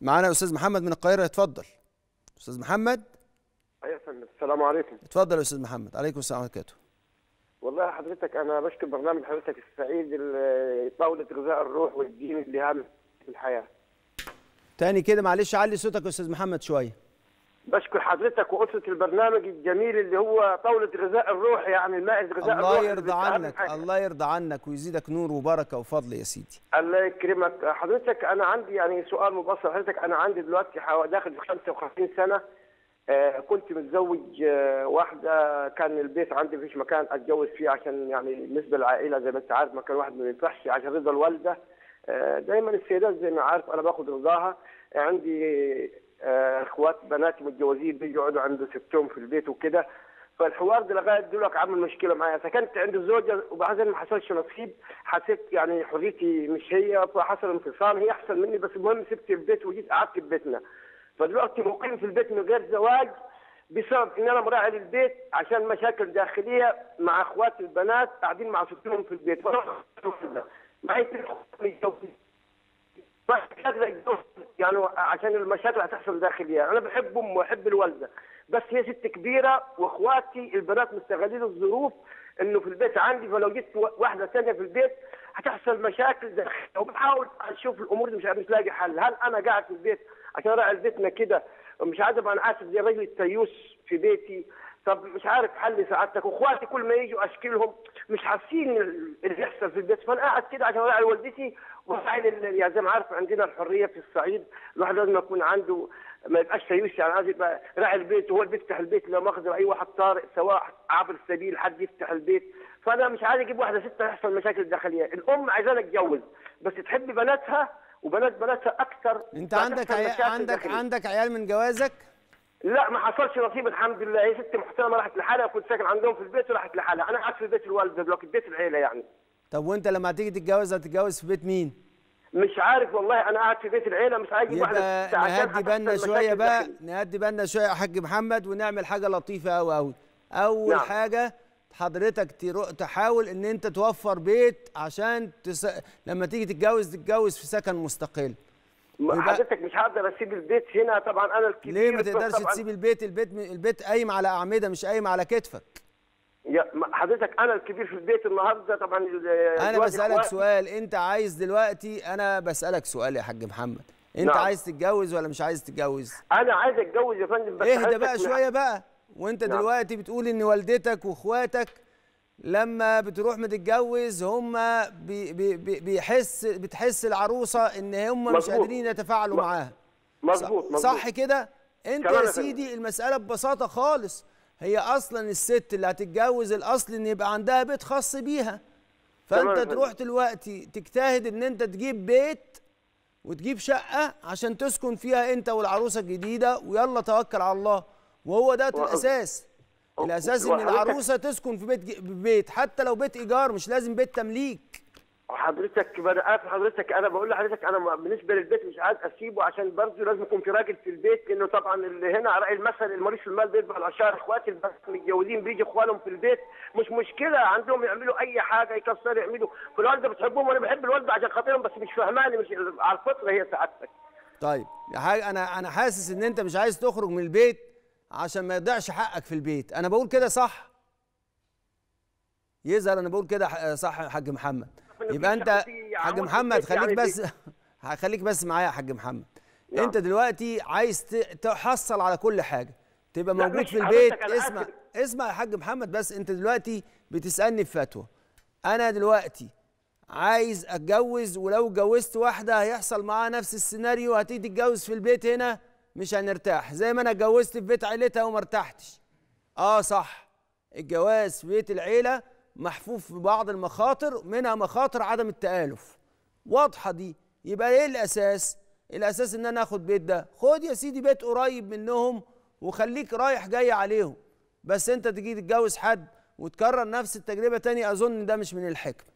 معانا استاذ محمد من القاهره اتفضل استاذ محمد ايوه يا فندم السلام عليكم اتفضل يا استاذ محمد عليكم السلام ورحمه الله وبركاته والله حضرتك انا بشكر برنامج حضرتك السعيد ال- طاوله غذاء الروح والدين اللي هام في الحياه تاني كده معلش علي صوتك يا استاذ محمد شويه بشكر حضرتك واسره البرنامج الجميل اللي هو طاوله غذاء الروح يعني الماء غذاء الروح الله اللي يرضى أهم عنك حاجة. الله يرضى عنك ويزيدك نور وبركه وفضل يا سيدي الله يكرمك حضرتك انا عندي يعني سؤال مبسط حضرتك انا عندي دلوقتي حوا- داخل في 55 سنه آه، كنت متزوج آه، واحده كان البيت عندي مفيش مكان اتجوز فيه عشان يعني بالنسبه للعائله زي ما انت عارف مكان واحد ما ينفعش عشان رضا الوالده آه، دايما السيدات زي ما عارف انا باخد رضاها عندي آه، اخوات بناتي متجوزين بيجوا يقعدوا عند ستهم في البيت وكده فالحوار ده لغايه دلوقتي عامل مشكله معايا سكنت عند الزوجه وبعدين ما حصلش نصيب حسيت يعني حريتي مش هي فحصل انفصام هي احسن مني بس المهم سبت البيت وجيت قعدت في بيتنا فدلوقتي مقيم في البيت من غير زواج بسبب ان انا مراعي للبيت عشان مشاكل داخليه مع اخواتي البنات قاعدين مع ستهم في البيت معي ثلاث أخوات متجوزين. بس قادر أتجوز يعني عشان المشاكل هتحصل داخليه انا بحب امي واحب الوالده بس هي ست كبيره واخواتي البنات مستغلين الظروف انه في البيت عندي فلو جيت واحده ثانيه في البيت هتحصل مشاكل داخليه وبحاول اشوف الامور دي مش مش لاقي حل هل انا قاعد في البيت عشان اراعي بيتنا كده مش عارف ابقى انا اسف زي الراجل التيوس في بيتي طب مش عارف حل سعادتك واخواتي كل ما يجوا اشكلهم مش حاسين اللي بيحصل في البيت فانا قاعد كده عشان اراعي والدتي وراعي لل- يعني زي ما عارف عندنا الحريه في الصعيد الواحد لازم يكون عنده ما يبقاش تيوس يعني عايز يبقى راعي البيت وهو اللي بيفتح البيت لو ماخذ اي واحد طارئ سواء عبر السبيل حد يفتح البيت فانا مش عايز اجيب واحده ست يحصل مشاكل داخليه الام عايزاني اتجوز بس تحب بناتها وبنات بناتها اكثر انت عندك عيال عندك عندك عيال من جوازك لا ما حصلش نصيب الحمد لله هي ست محترمه راحت لحالها كنت ساكن عندهم في البيت وراحت لحالها انا قاعد في بيت الوالده دلوقتي بيت العيله يعني طب وانت لما هتيجي تتجوز هتتجوز في بيت مين مش عارف والله انا قاعد في بيت العيله مش عايز اجيب واحده يبقى ست عشان نهدي بالنا هتحصل شويه مشاكل بقى داخلية. نهدي بالنا شويه يا حاج محمد ونعمل حاجه لطيفه قوي قوي اول نعم. حاجه حضرتك ترو... تحاول ان انت توفر بيت عشان تس... لما تيجي تتجوز تتجوز في سكن مستقل ما يبقى- حضرتك مش هقدر اسيب البيت هنا طبعا انا الكبير ليه ما بس تقدرش طبعاً- تسيب البيت البيت البيت قايم على اعمده مش قايم على كتفك يا ما- حضرتك انا الكبير في البيت النهارده طبعا ال- انا دلوقتي بسالك إخواتي- سؤال انت عايز دلوقتي انا بسالك سؤال يا حاج محمد انت نعم. عايز تتجوز ولا مش عايز تتجوز انا عايز اتجوز يا فندم بس اهدى حضرتك بقى من- شويه بقى وانت نعم. دلوقتي بتقول ان والدتك واخواتك لما بتروح متتجوز هم بي بي بي بيحس بتحس العروسه ان هم مش مظبوط. قادرين يتفاعلوا م- معاها مظبوط مظبوط صح كده انت تمام يا يا فندم. سيدي المساله ببساطه خالص هي اصلا الست اللي هتتجوز الاصل ان يبقى عندها بيت خاص بيها تمام فانت يا فندم. تروح دلوقتي تجتهد ان انت تجيب بيت وتجيب شقه عشان تسكن فيها انت والعروسه الجديده ويلا توكل على الله وهو ده و- الاساس و- الاساس ان وحضرتك- العروسه تسكن في بيت بيت حتى لو بيت ايجار مش لازم بيت تمليك حضرتك انا عارف حضرتك انا بقول لحضرتك انا م- بالنسبه للبيت مش عايز اسيبه عشان برضه لازم يكون في راجل في البيت لانه طبعا اللي هنا على راي المثل المريض في المال بيتبع الاشهر اخواتي البنات متجوزين بيجي اخوانهم في البيت مش مشكله عندهم يعملوا اي حاجه يكسروا يعملوا فالوالده بتحبهم وانا بحب الوالده عشان خاطرهم بس مش فهماني مش على الفطره هي سعادتك طيب يا حاج انا انا حاسس ان انت مش عايز تخرج من البيت عشان ما يضيعش حقك في البيت انا بقول كده صح يظهر انا بقول كده ح- صح يا حاج محمد يبقى انت في حاج عمود في محمد البيت خليك يعني بس خليك بس معايا يا حاج محمد نعم. انت دلوقتي عايز ت- تحصل على كل حاجه تبقى لا، موجود مش في البيت حضرتك، أنا اسمع آسف. اسمع يا حاج محمد بس انت دلوقتي بتسالني في فتوى انا دلوقتي عايز اتجوز ولو اتجوزت واحده هيحصل معاها نفس السيناريو هتيجي تتجوز في البيت هنا مش هنرتاح زي ما انا اتجوزت في بيت عيلتها وما ارتحتش اه صح الجواز في بيت العيله محفوف ببعض المخاطر منها مخاطر عدم التآلف واضحه دي يبقى ايه الاساس الاساس ان انا اخد بيت ده خد يا سيدي بيت قريب منهم وخليك رايح جاي عليهم بس انت تيجي تتجوز حد وتكرر نفس التجربه تاني اظن ده مش من الحكمه